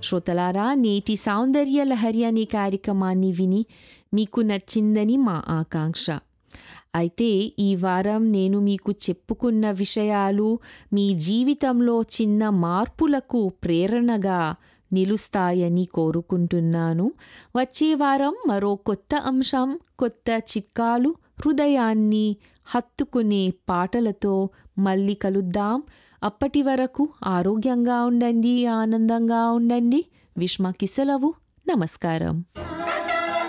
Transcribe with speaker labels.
Speaker 1: శ్రోతలారా నేటి సౌందర్య లహరి అనే కార్యక్రమాన్ని విని మీకు నచ్చిందని మా ఆకాంక్ష అయితే ఈ వారం నేను మీకు చెప్పుకున్న విషయాలు మీ జీవితంలో చిన్న మార్పులకు ప్రేరణగా నిలుస్తాయని కోరుకుంటున్నాను వచ్చే వారం మరో కొత్త అంశం కొత్త చిట్కాలు హృదయాన్ని హత్తుకునే పాటలతో మళ్ళీ కలుద్దాం అప్పటి వరకు ఆరోగ్యంగా ఉండండి ఆనందంగా ఉండండి విష్మకి సెలవు నమస్కారం